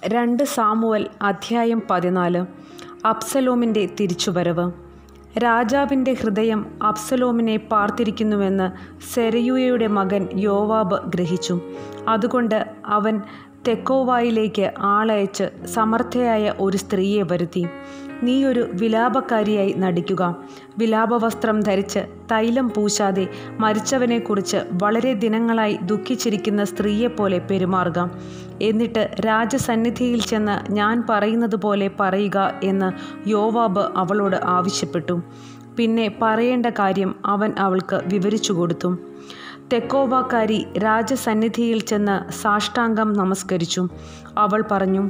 രണ്ട് സാമുവൽ അധ്യായം പതിനാല് അബ്സലോമിൻ്റെ തിരിച്ചുവരവ് രാജാവിൻ്റെ ഹൃദയം അബ്സലോമിനെ പാർത്തിരിക്കുന്നുവെന്ന് സെരയൂയയുടെ മകൻ യോവാബ് ഗ്രഹിച്ചു അതുകൊണ്ട് അവൻ തെക്കോവായിലേക്ക് ആളയച്ച് സമർത്ഥയായ ഒരു സ്ത്രീയെ വരുത്തി നീ ഒരു വിലാപക്കാരിയായി നടിക്കുക വിലാപവസ്ത്രം ധരിച്ച് തൈലം പൂശാതെ മരിച്ചവനെക്കുറിച്ച് വളരെ ദിനങ്ങളായി ദുഃഖിച്ചിരിക്കുന്ന സ്ത്രീയെപ്പോലെ പെരുമാറുക എന്നിട്ട് രാജസന്നിധിയിൽ ചെന്ന് ഞാൻ പറയുന്നത് പോലെ പറയുക എന്ന് യോവാബ് അവളോട് ആവശ്യപ്പെട്ടു പിന്നെ പറയേണ്ട കാര്യം അവൻ അവൾക്ക് വിവരിച്ചു കൊടുത്തു തെക്കോവാക്കാരി രാജസന്നിധിയിൽ ചെന്ന് സാഷ്ടാംഗം നമസ്കരിച്ചു അവൾ പറഞ്ഞു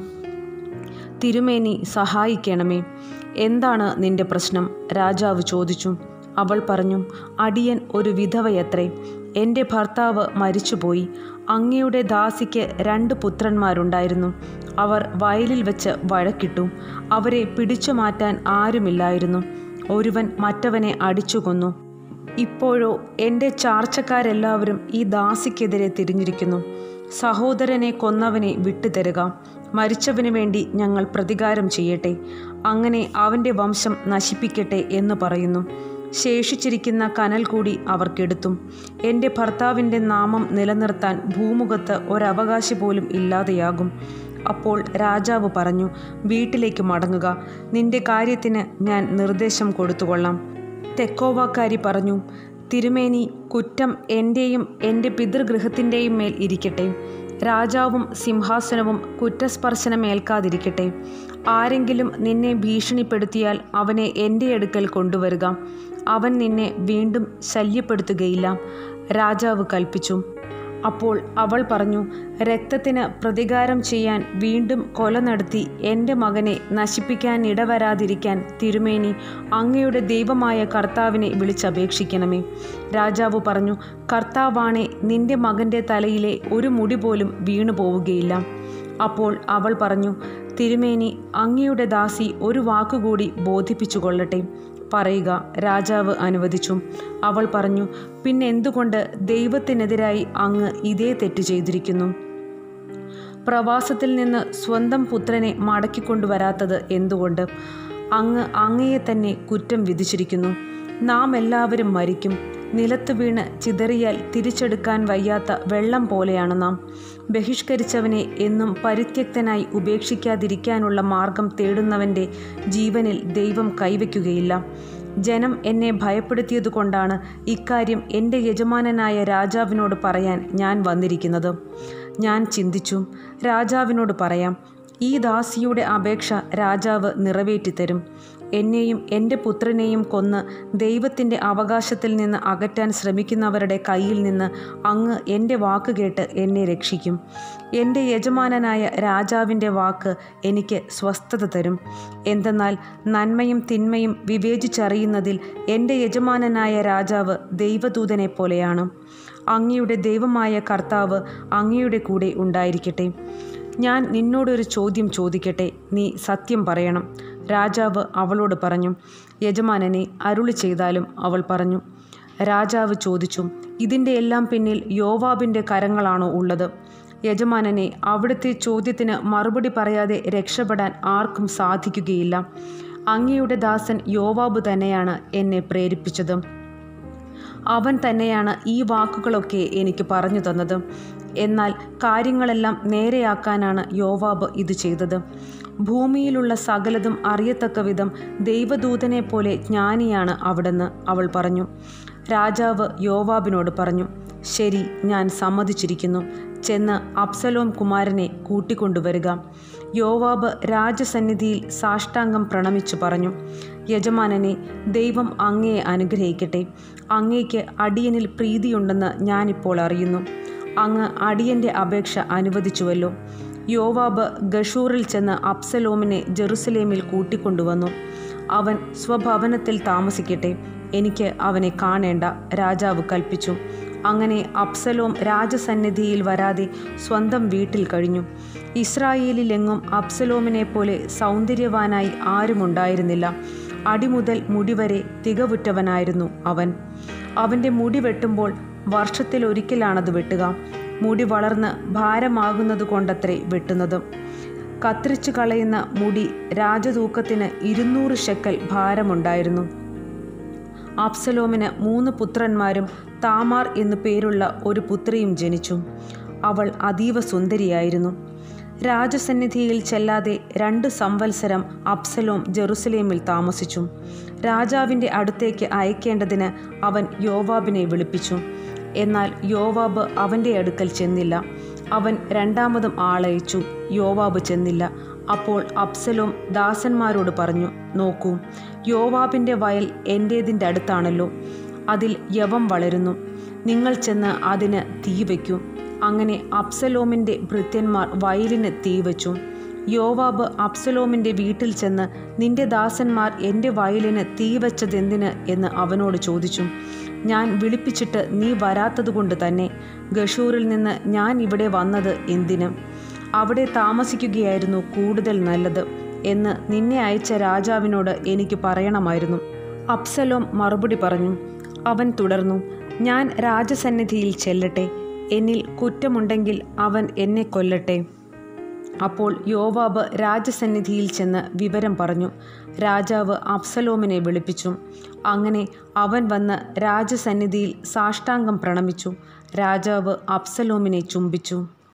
തിരുമേനി സഹായിക്കണമേ എന്താണ് നിന്റെ പ്രശ്നം രാജാവ് ചോദിച്ചു അവൾ പറഞ്ഞു അടിയൻ ഒരു വിധവയത്രേ എൻ്റെ ഭർത്താവ് മരിച്ചുപോയി അങ്ങയുടെ ദാസിക്ക് രണ്ട് പുത്രന്മാരുണ്ടായിരുന്നു അവർ വയലിൽ വെച്ച് വഴക്കിട്ടു അവരെ പിടിച്ചു മാറ്റാൻ ആരുമില്ലായിരുന്നു ഒരുവൻ മറ്റവനെ അടിച്ചു കൊന്നു ഇപ്പോഴോ എൻ്റെ ചാർച്ചക്കാരെല്ലാവരും ഈ ദാസിക്കെതിരെ തിരിഞ്ഞിരിക്കുന്നു സഹോദരനെ കൊന്നവനെ വിട്ടുതരുക മരിച്ചവന് വേണ്ടി ഞങ്ങൾ പ്രതികാരം ചെയ്യട്ടെ അങ്ങനെ അവൻ്റെ വംശം നശിപ്പിക്കട്ടെ എന്ന് പറയുന്നു ശേഷിച്ചിരിക്കുന്ന കനൽ കൂടി അവർക്കെടുത്തും എൻ്റെ ഭർത്താവിൻ്റെ നാമം നിലനിർത്താൻ ഭൂമുഖത്ത് ഒരവകാശി പോലും ഇല്ലാതെയാകും അപ്പോൾ രാജാവ് പറഞ്ഞു വീട്ടിലേക്ക് മടങ്ങുക നിന്റെ കാര്യത്തിന് ഞാൻ നിർദ്ദേശം കൊടുത്തുകൊള്ളാം തെക്കോവാക്കാരി പറഞ്ഞു തിരുമേനി കുറ്റം എൻ്റെയും എൻ്റെ പിതൃഗൃഹത്തിൻ്റെയും മേൽ ഇരിക്കട്ടെ രാജാവും സിംഹാസനവും കുറ്റസ്പർശനമേൽക്കാതിരിക്കട്ടെ ആരെങ്കിലും നിന്നെ ഭീഷണിപ്പെടുത്തിയാൽ അവനെ എൻ്റെ അടുക്കൽ കൊണ്ടുവരിക അവൻ നിന്നെ വീണ്ടും ശല്യപ്പെടുത്തുകയില്ല രാജാവ് കൽപ്പിച്ചു അപ്പോൾ അവൾ പറഞ്ഞു രക്തത്തിന് പ്രതികാരം ചെയ്യാൻ വീണ്ടും കൊല നടത്തി എൻ്റെ മകനെ നശിപ്പിക്കാൻ ഇടവരാതിരിക്കാൻ തിരുമേനി അങ്ങയുടെ ദൈവമായ കർത്താവിനെ വിളിച്ചപേക്ഷിക്കണമേ രാജാവ് പറഞ്ഞു കർത്താവാണെ നിന്റെ മകൻ്റെ തലയിലെ ഒരു മുടി പോലും വീണു പോവുകയില്ല അപ്പോൾ അവൾ പറഞ്ഞു തിരുമേനി അങ്ങയുടെ ദാസി ഒരു വാക്കുകൂടി ബോധിപ്പിച്ചു കൊള്ളട്ടെ പറയുക രാജാവ് അനുവദിച്ചു അവൾ പറഞ്ഞു പിന്നെ എന്തുകൊണ്ട് ദൈവത്തിനെതിരായി അങ്ങ് ഇതേ തെറ്റ് ചെയ്തിരിക്കുന്നു പ്രവാസത്തിൽ നിന്ന് സ്വന്തം പുത്രനെ മടക്കിക്കൊണ്ടുവരാത്തത് എന്തുകൊണ്ട് അങ്ങ് അങ്ങയെ തന്നെ കുറ്റം വിധിച്ചിരിക്കുന്നു നാം എല്ലാവരും മരിക്കും നിലത്ത് വീണ് ചിതറിയാൽ തിരിച്ചെടുക്കാൻ വയ്യാത്ത വെള്ളം പോലെയാണ് നാം ബഹിഷ്കരിച്ചവനെ എന്നും പരിത്യക്തനായി ഉപേക്ഷിക്കാതിരിക്കാനുള്ള മാർഗം തേടുന്നവൻ്റെ ജീവനിൽ ദൈവം കൈവയ്ക്കുകയില്ല ജനം എന്നെ ഭയപ്പെടുത്തിയതുകൊണ്ടാണ് ഇക്കാര്യം എൻ്റെ യജമാനനായ രാജാവിനോട് പറയാൻ ഞാൻ വന്നിരിക്കുന്നത് ഞാൻ ചിന്തിച്ചു രാജാവിനോട് പറയാം ഈ ദാസിയുടെ അപേക്ഷ രാജാവ് നിറവേറ്റിത്തരും എന്നെയും എൻ്റെ പുത്രനെയും കൊന്ന് ദൈവത്തിൻ്റെ അവകാശത്തിൽ നിന്ന് അകറ്റാൻ ശ്രമിക്കുന്നവരുടെ കയ്യിൽ നിന്ന് അങ്ങ് എൻ്റെ വാക്ക് കേട്ട് എന്നെ രക്ഷിക്കും എൻ്റെ യജമാനനായ രാജാവിൻ്റെ വാക്ക് എനിക്ക് സ്വസ്ഥത തരും എന്തെന്നാൽ നന്മയും തിന്മയും വിവേചിച്ചറിയുന്നതിൽ എൻ്റെ യജമാനനായ രാജാവ് ദൈവദൂതനെ പോലെയാണ് അങ്ങയുടെ ദൈവമായ കർത്താവ് അങ്ങയുടെ കൂടെ ഉണ്ടായിരിക്കട്ടെ ഞാൻ നിന്നോടൊരു ചോദ്യം ചോദിക്കട്ടെ നീ സത്യം പറയണം രാജാവ് അവളോട് പറഞ്ഞു യജമാനനെ അരുളി ചെയ്താലും അവൾ പറഞ്ഞു രാജാവ് ചോദിച്ചു ഇതിൻ്റെ എല്ലാം പിന്നിൽ യോവാബിൻ്റെ കരങ്ങളാണോ ഉള്ളത് യജമാനനെ അവിടുത്തെ ചോദ്യത്തിന് മറുപടി പറയാതെ രക്ഷപ്പെടാൻ ആർക്കും സാധിക്കുകയില്ല അങ്ങയുടെ ദാസൻ യോവാബ് തന്നെയാണ് എന്നെ പ്രേരിപ്പിച്ചത് അവൻ തന്നെയാണ് ഈ വാക്കുകളൊക്കെ എനിക്ക് പറഞ്ഞു തന്നത് എന്നാൽ കാര്യങ്ങളെല്ലാം നേരെയാക്കാനാണ് യോവാബ് ഇത് ചെയ്തത് ഭൂമിയിലുള്ള സകലതും അറിയത്തക്ക വിധം ദൈവദൂതനെ പോലെ ജ്ഞാനിയാണ് അവിടെന്ന് അവൾ പറഞ്ഞു രാജാവ് യോവാബിനോട് പറഞ്ഞു ശരി ഞാൻ സമ്മതിച്ചിരിക്കുന്നു ചെന്ന് അബ്സലോം കുമാരനെ കൂട്ടിക്കൊണ്ടുവരിക യോവാബ് രാജസന്നിധിയിൽ സാഷ്ടാംഗം പ്രണമിച്ചു പറഞ്ഞു യജമാനനെ ദൈവം അങ്ങയെ അനുഗ്രഹിക്കട്ടെ അങ്ങേക്ക് അടിയനിൽ പ്രീതിയുണ്ടെന്ന് ഞാനിപ്പോൾ അറിയുന്നു അങ്ങ് അടിയൻ്റെ അപേക്ഷ അനുവദിച്ചുവല്ലോ യോവാബ് ഗഷൂറിൽ ചെന്ന് അബ്സലോമിനെ ജെറുസലേമിൽ കൂട്ടിക്കൊണ്ടുവന്നു അവൻ സ്വഭവനത്തിൽ താമസിക്കട്ടെ എനിക്ക് അവനെ കാണേണ്ട രാജാവ് കൽപ്പിച്ചു അങ്ങനെ അബ്സലോം രാജസന്നിധിയിൽ വരാതെ സ്വന്തം വീട്ടിൽ കഴിഞ്ഞു ഇസ്രായേലിലെങ്ങും അബ്സലോമിനെ പോലെ സൗന്ദര്യവാനായി ആരുമുണ്ടായിരുന്നില്ല അടിമുതൽ മുടിവരെ തികവുറ്റവനായിരുന്നു അവൻ അവൻ്റെ മുടി വെട്ടുമ്പോൾ വർഷത്തിലൊരിക്കലാണത് വെട്ടുക മുടി വളർന്ന് ഭാരമാകുന്നത് കൊണ്ടത്രേ വെട്ടുന്നത് കത്തിരിച്ചു കളയുന്ന മുടി രാജതൂക്കത്തിന് ഇരുന്നൂറ് ഷെക്കൽ ഭാരമുണ്ടായിരുന്നു അബ്സലോമിന് മൂന്ന് പുത്രന്മാരും താമാർ എന്നു പേരുള്ള ഒരു പുത്രിയും ജനിച്ചു അവൾ അതീവ സുന്ദരിയായിരുന്നു രാജസന്നിധിയിൽ ചെല്ലാതെ രണ്ട് സംവത്സരം അബ്സലോം ജെറുസലേമിൽ താമസിച്ചു രാജാവിൻ്റെ അടുത്തേക്ക് അയക്കേണ്ടതിന് അവൻ യോവാബിനെ വിളിപ്പിച്ചു എന്നാൽ യോവാബ് അവൻ്റെ അടുക്കൽ ചെന്നില്ല അവൻ രണ്ടാമതും ആളയച്ചു യോവാബ് ചെന്നില്ല അപ്പോൾ അബ്സലോം ദാസന്മാരോട് പറഞ്ഞു നോക്കൂ യോവാബിൻ്റെ വയൽ എൻ്റേതിൻ്റെ അടുത്താണല്ലോ അതിൽ യവം വളരുന്നു നിങ്ങൾ ചെന്ന് അതിന് തീ വയ്ക്കൂ അങ്ങനെ അബ്സലോമിൻ്റെ ഭൃത്യന്മാർ വയലിന് തീ വച്ചു യോവാബ് അബ്സലോമിൻ്റെ വീട്ടിൽ ചെന്ന് നിന്റെ ദാസന്മാർ എൻ്റെ വയലിന് തീ വച്ചതെന്തിന് എന്ന് അവനോട് ചോദിച്ചു ഞാൻ വിളിപ്പിച്ചിട്ട് നീ വരാത്തതുകൊണ്ട് തന്നെ ഗഷൂറിൽ നിന്ന് ഞാൻ ഇവിടെ വന്നത് എന്തിന് അവിടെ താമസിക്കുകയായിരുന്നു കൂടുതൽ നല്ലത് എന്ന് നിന്നെ അയച്ച രാജാവിനോട് എനിക്ക് പറയണമായിരുന്നു അബ്സലോം മറുപടി പറഞ്ഞു അവൻ തുടർന്നു ഞാൻ രാജസന്നിധിയിൽ ചെല്ലട്ടെ എന്നിൽ കുറ്റമുണ്ടെങ്കിൽ അവൻ എന്നെ കൊല്ലട്ടെ അപ്പോൾ യോവാബ് രാജസന്നിധിയിൽ ചെന്ന് വിവരം പറഞ്ഞു രാജാവ് അബ്സലോമിനെ വിളിപ്പിച്ചു അങ്ങനെ അവൻ വന്ന് രാജസന്നിധിയിൽ സാഷ്ടാംഗം പ്രണമിച്ചു രാജാവ് അബ്സലോമിനെ ചുംബിച്ചു